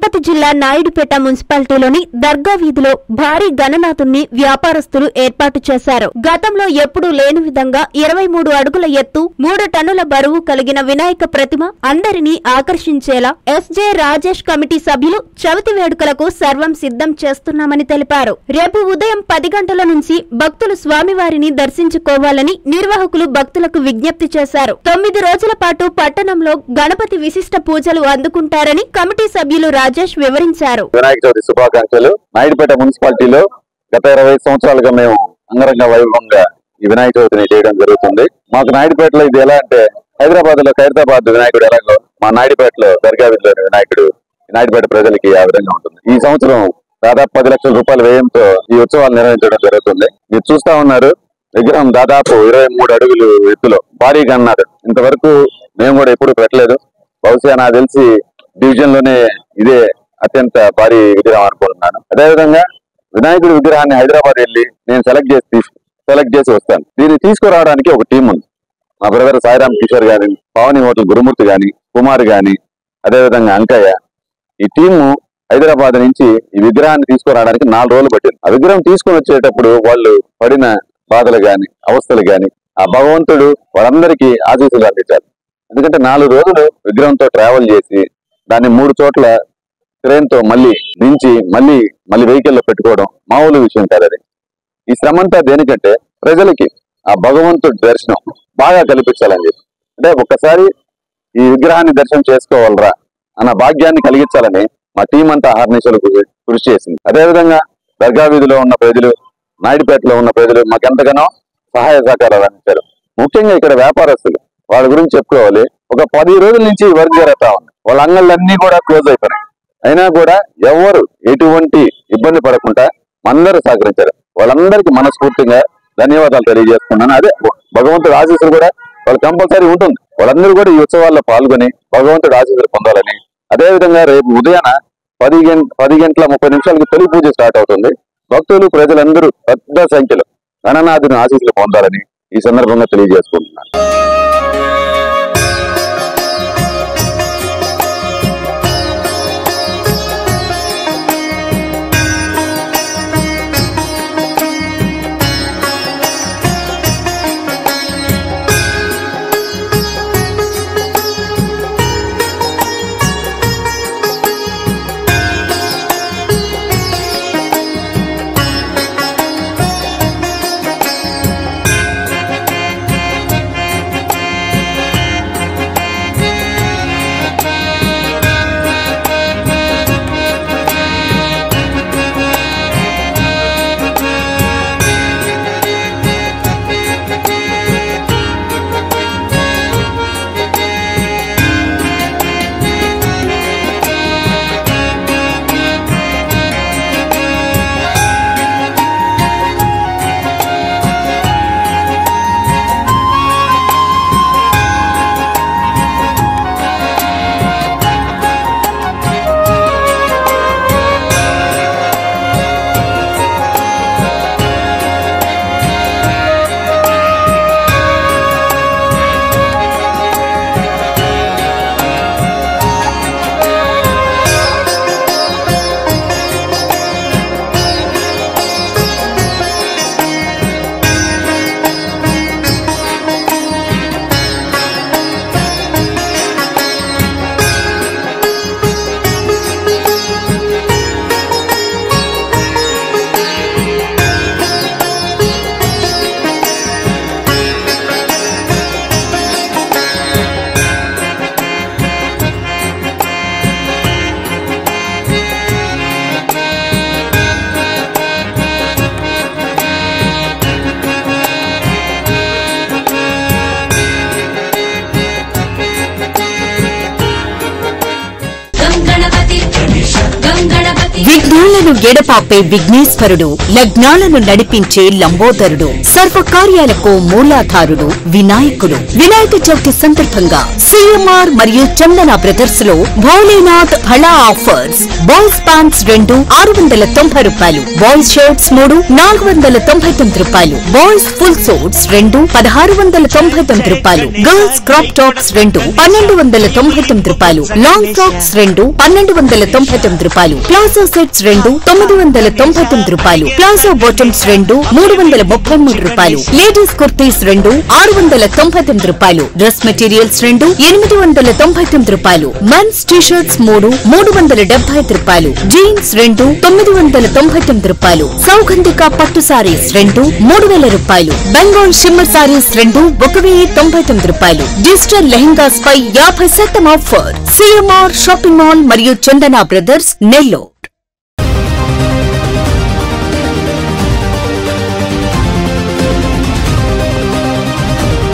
తిరుపతి జిల్లా నాయుడుపేట మున్సిపాలిటీలోని దర్గా వీధిలో భారీ గణనాథుణ్ణి వ్యాపారస్తులు ఏర్పాటు చేశారు గతంలో ఎప్పుడూ లేని విధంగా ఇరవై మూడు అడుగుల ఎత్తు మూడు టన్నుల బరువు కలిగిన వినాయక ప్రతిమ అందరినీ ఆకర్షించేలా ఎస్జే రాజేష్ కమిటీ సభ్యులు చవితి వేడుకలకు సర్వం సిద్ధం చేస్తున్నామని తెలిపారు రేపు ఉదయం పది గంటల నుంచి భక్తులు స్వామివారిని దర్శించుకోవాలని నిర్వాహకులు భక్తులకు విజ్ఞప్తి చేశారు తొమ్మిది రోజుల పాటు పట్టణంలో గణపతి విశిష్ట పూజలు అందుకుంటారని కమిటీ సభ్యులు రాజేష్ వివరించారు వినాయక చవితి శుభాకాంక్షలు నాయుడుపేట మున్సిపాలిటీలో గత ఇరవై సంవత్సరాలుగా మేము అంగరంగ వైభవంగా ఈ వినాయక చవితిని చేయడం జరుగుతుంది మాకు నాయుడుపేటలో ఇది ఎలా అంటే హైదరాబాద్ లో ఖైరతాబాద్ వినాయకుడు ఎలాగో మా నాయుడుపేటలో దర్గా వీధిలోని వినాయకుడు ఈ నాయుడుపేట ప్రజలకి ఆ విధంగా ఉంటుంది ఈ సంవత్సరం దాదాపు పది లక్షల రూపాయల వ్యయంతో ఈ ఉత్సవాలు నిర్వహించడం జరుగుతుంది మీరు చూస్తా ఉన్నారు విగ్రహం దాదాపు ఇరవై మూడు అడుగులు ఎత్తులో భారీగా అన్నారు ఇంతవరకు మేము కూడా ఎప్పుడు పెట్టలేదు బహుశా నాకు తెలిసి డివిజన్ లోనే ఇదే అత్యంత భారీ విగ్రహం అనుకుంటున్నాను అదేవిధంగా వినాయకుడి విగ్రహాన్ని హైదరాబాద్ వెళ్ళి నేను సెలెక్ట్ చేసి తీసు సెలెక్ట్ చేసి వస్తాను దీన్ని తీసుకురావడానికి ఒక టీం ఉంది మా బ్రదర్ సాయిరామ్ కిషోర్ గాని పావని హోటల్ గురుమూర్తి గాని కుమార్ గాని అదేవిధంగా అంకయ్య ఈ టీము హైదరాబాద్ నుంచి ఈ విగ్రహాన్ని తీసుకురావడానికి నాలుగు రోజులు పట్టింది ఆ విగ్రహం తీసుకొని వచ్చేటప్పుడు వాళ్ళు పడిన బాధలు గాని అవస్థలు గాని ఆ భగవంతుడు వాళ్ళందరికీ ఆశీస్సులు అందించారు ఎందుకంటే నాలుగు రోజులు విగ్రహంతో ట్రావెల్ చేసి దాన్ని మూడు చోట్ల ట్రైన్ తో మళ్ళీ దించి మళ్ళీ మళ్ళీ వెహికల్ లో పెట్టుకోవడం మామూలు విషయం కాదు అది ఈ శ్రమంతా దేనికంటే ప్రజలకి ఆ భగవంతుడి దర్శనం బాగా కల్పించాలని చెప్పి అంటే ఒక్కసారి ఈ విగ్రహాన్ని దర్శనం చేసుకోవాలరా అన్న భాగ్యాన్ని కలిగించాలని మా టీం అంతా ఆహర్నిశలు కృషి చేసింది అదేవిధంగా దర్గా వీధిలో ఉన్న ప్రజలు నాయుడుపేటలో ఉన్న ప్రజలు మాకు ఎంతగానో సహాయ సహకారాలు అందించారు ముఖ్యంగా ఇక్కడ వ్యాపారస్తులు వాళ్ళ గురించి చెప్పుకోవాలి ఒక పది రోజుల నుంచి వర్క్ జరుగుతా ఉంది వాళ్ళ అంగళ్ళన్నీ కూడా క్లోజ్ అయిపోయినాయి అయినా కూడా ఎవరు ఎటువంటి ఇబ్బంది పడకుండా అందరూ సహకరించారు వాళ్ళందరికీ మనస్ఫూర్తిగా ధన్యవాదాలు తెలియజేస్తున్నాను అదే భగవంతుడి ఆశీస్సులు కూడా వాళ్ళు కంపల్సరీ ఉంటుంది వాళ్ళందరూ కూడా ఈ ఉత్సవాల్లో పాల్గొని భగవంతుడి ఆశీస్సులు పొందాలని అదే విధంగా రేపు ఉదయాన పది గంట పది గంటల ముప్పై నిమిషాలకి తొలి పూజ స్టార్ట్ అవుతుంది భక్తులు ప్రజలందరూ పెద్ద సంఖ్యలో గణనాథుని ఆశీస్సులు పొందాలని ఈ సందర్భంగా తెలియజేసుకుంటున్నాను విఘ్నాలను ఎడపాపే విఘ్నేశ్వరుడు లగ్నాలను నడిపించే లంబోదరుడు సర్వ కార్యాలకు మూలాధారుడు వినాయకుడు వినాయక చవితి సందర్భంగా సిఎంఆర్ మరియు చందన బ్రదర్స్ లో భోలేనాథ్ హళా ఆఫర్స్ బాయ్స్ ప్యాంట్స్ రెండు ఆరు వందల తొంభై రూపాయలు బాయ్స్ షర్ట్స్ మూడు నాలుగు వందల తొంభై తొమ్మిది రూపాయలు బాయ్స్ ఫుల్ సూట్స్ రెండు పదహారు వందల తొంభై తొమ్మిది రూపాయలు గర్ల్స్ క్రాప్ టాప్స్ రెండు పన్నెండు వందల తొంభై తొమ్మిది రూపాయలు లాంగ్ ఫ్రాక్స్ రెండు పన్నెండు వందల తొంభై తొమ్మిది రూపాయలు ప్లాజో సెట్స్ రెండు తొమ్మిది వందల తొంభై తొమ్మిది రూపాయలు ప్లాజో బాటమ్స్ రెండు మూడు వందల ముప్పై మూడు రూపాయలు లేడీస్ కుర్తీస్ రెండు ఆరు వందల తొంభై తొమ్మిది రూపాయలు డ్రెస్ మెటీరియల్స్ రెండు ఎనిమిది వందల తొంభై తొమ్మిది రూపాయలు మెన్స్ టీ షర్ట్స్ మూడు మూడు వందల డెబ్బై ఐదు రూపాయలు జీన్స్ రెండు తొమ్మిది వందల తొంభై తొమ్మిది రూపాయలు సౌగంధిక పట్టు సారీస్ రెండు మూడు వేల రూపాయలు బెంగాల్ షిమ్మర్ సారీస్ రెండు ఒక వెయ్యి తొంభై తొమ్మిది రూపాయలు డిజిటల్ లెహంగాస్ పై యాభై శాతం ఆఫర్ సిఎంఆర్ షాపింగ్ మాల్ మరియు చందన బ్రదర్స్ నెల్లూరు